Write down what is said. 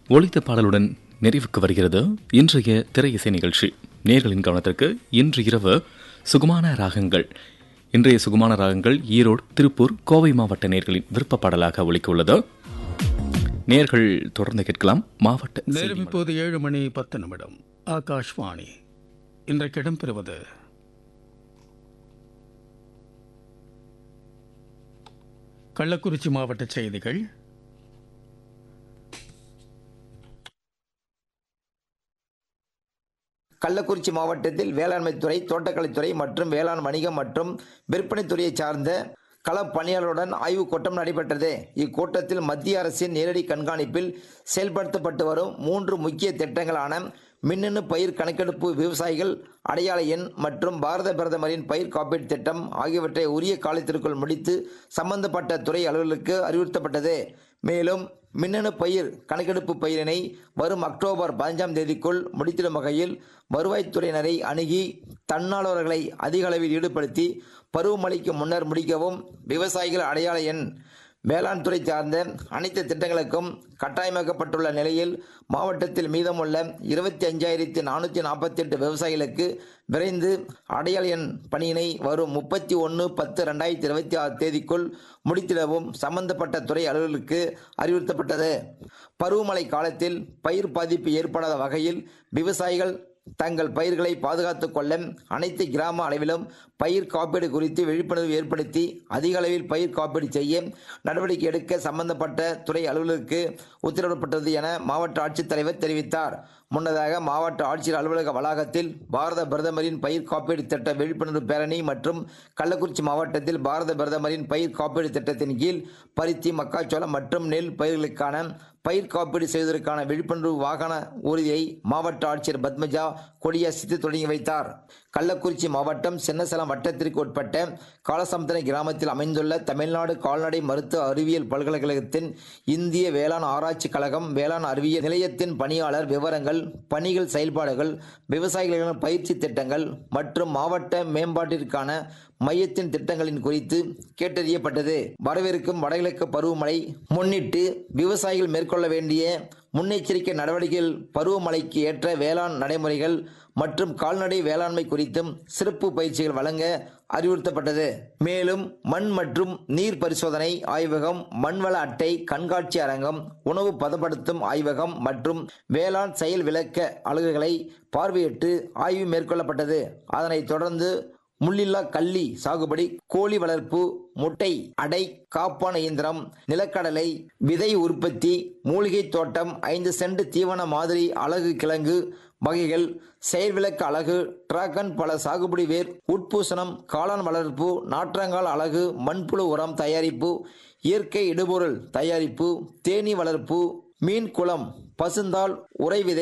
ஒளித்த பாடலுடன் நிறைவுக்கு வருகிறது இன்றைய திரை இசை நிகழ்ச்சி நேர்களின் கவனத்திற்கு இன்று இரவு சுகுமான ராகங்கள் இன்றைய சுகுமான ராகங்கள் ஈரோடு திருப்பூர் கோவை மாவட்ட நேர்களின் விருப்ப பாடலாக ஒலிக்க உள்ளது நேர்கள் தொடர்ந்து கேட்கலாம் மாவட்ட நேரம் இப்போது ஏழு மணி பத்து நிமிடம் ஆகாஷ்வாணி இன்றைக்கு இடம்பெறுவது கள்ளக்குறிச்சி மாவட்ட செய்திகள் கள்ளக்குறிச்சி மாவட்டத்தில் வேளாண்மைத்துறை தோட்டக்கலைத்துறை மற்றும் வேளாண் வணிகம் மற்றும் விற்பனைத்துறையை சார்ந்த கள பணியாளருடன் ஆய்வுக் கூட்டம் நடைபெற்றது இக்கூட்டத்தில் மத்திய அரசின் நேரடி கண்காணிப்பில் செயல்படுத்தப்பட்டு வரும் மூன்று முக்கிய திட்டங்களான மின்னணு பயிர் கணக்கெடுப்பு விவசாயிகள் அடையாள எண் மற்றும் பாரத பிரதமரின் பயிர் காப்பீட்டு திட்டம் ஆகியவற்றை உரிய காலத்திற்குள் முடித்து சம்பந்தப்பட்ட துறை அலுவலர்களுக்கு அறிவுறுத்தப்பட்டது மேலும் மின்னணு பயிர் கணக்கெடுப்பு பயிரினை வரும் அக்டோபர் பதினஞ்சாம் தேதிக்குள் முடித்திடும் வகையில் வருவாய்த்துறையினரை அணுகி தன்னார்வலர்களை அதிக அளவில் ஈடுபடுத்தி பருவமழைக்கு முன்னர் முடிக்கவும் விவசாயிகள் அடையாள எண் வேளாண் துறை சார்ந்த அனைத்து திட்டங்களுக்கும் கட்டாயமாக்கப்பட்டுள்ள நிலையில் மாவட்டத்தில் மீதமுள்ள இருபத்தி அஞ்சாயிரத்தி நானூற்றி நாற்பத்தி எட்டு விவசாயிகளுக்கு விரைந்து அடையாள எண் பணியினை வரும் முப்பத்தி ஒன்று பத்து ரெண்டாயிரத்தி இருபத்தி ஆறு தேதிக்குள் முடித்திடவும் சம்பந்தப்பட்ட துறை அலுவலர்களுக்கு அறிவுறுத்தப்பட்டது பருவமழை காலத்தில் பயிர் பாதிப்பு ஏற்படாத வகையில் விவசாயிகள் தங்கள் பயிர்களை பாதுகாத்துக் கொள்ள அனைத்து கிராம அளவிலும் பயிர் காப்பீடு குறித்து விழிப்புணர்வு ஏற்படுத்தி அதிக அளவில் பயிர் காப்பீடு செய்ய நடவடிக்கை எடுக்க சம்பந்தப்பட்ட துறை அலுவலருக்கு உத்தரவிடப்பட்டது என மாவட்ட ஆட்சித்தலைவர் தெரிவித்தார் முன்னதாக மாவட்ட ஆட்சியர் அலுவலக வளாகத்தில் பாரத பிரதமரின் பயிர் காப்பீடு திட்ட விழிப்புணர்வு பேரணி மற்றும் கள்ளக்குறிச்சி மாவட்டத்தில் பாரத பிரதமரின் பயிர் காப்பீடு திட்டத்தின் கீழ் பருத்தி மக்காச்சோளம் மற்றும் நெல் பயிர்களுக்கான பயிர் காப்பீடு செய்வதற்கான விழிப்புணர்வு வாகன ஊர்தியை மாவட்ட ஆட்சியர் பத்மஜா கொடியசைத்து தொடங்கி வைத்தார் கள்ளக்குறிச்சி மாவட்டம் சின்னசலம் வட்டத்திற்கு உட்பட்ட காலசமுத்திரம் கிராமத்தில் அமைந்துள்ள தமிழ்நாடு கால்நடை மருத்துவ அறிவியல் பல்கலைக்கழகத்தின் இந்திய வேளாண் ஆராய்ச்சி கழகம் வேளாண் அறிவியல் நிலையத்தின் பணியாளர் விவரங்கள் பணிகள் செயல்பாடுகள் விவசாயிகளின் பயிற்சி திட்டங்கள் மற்றும் மாவட்ட மேம்பாட்டிற்கான மையத்தின் திட்டங்களின் குறித்து கேட்டறியப்பட்டது வரவிருக்கும் வடகிழக்கு பருவமழை முன்னிட்டு விவசாயிகள் மேற்கொள்ள வேண்டிய முன்னெச்சரிக்கை நடவடிக்கைகள் பருவமழைக்கு ஏற்ற வேளாண் நடைமுறைகள் மற்றும் கால்நடை வேளாண்மை குறித்தும் சிறப்பு பயிற்சிகள் வழங்க அறிவுறுத்தப்பட்டது மேலும் மண் மற்றும் நீர் பரிசோதனை ஆய்வகம் மண்வள அட்டை கண்காட்சி அரங்கம் உணவு பதப்படுத்தும் ஆய்வகம் மற்றும் வேளாண் செயல் விளக்க அலகுகளை பார்வையிட்டு ஆய்வு மேற்கொள்ளப்பட்டது அதனைத் தொடர்ந்து முள்ளில்லா கள்ளி சாகுபடி கோழி வளர்ப்பு முட்டை அடை காப்பான இயந்திரம் நிலக்கடலை விதை உற்பத்தி மூலிகை தோட்டம் ஐந்து சென்ட் தீவன மாதிரி அழகு கிழங்கு வகைகள் செயல்விளக்கு அழகு டிராகன் பல சாகுபடி வேர் உட்பூசணம் காளான் வளர்ப்பு நாற்றங்கால் அழகு மண்புழு உரம் தயாரிப்பு இயற்கை இடுபொருள் தயாரிப்பு தேனீ வளர்ப்பு மீன் குளம் பசுந்தாள் உறை விதை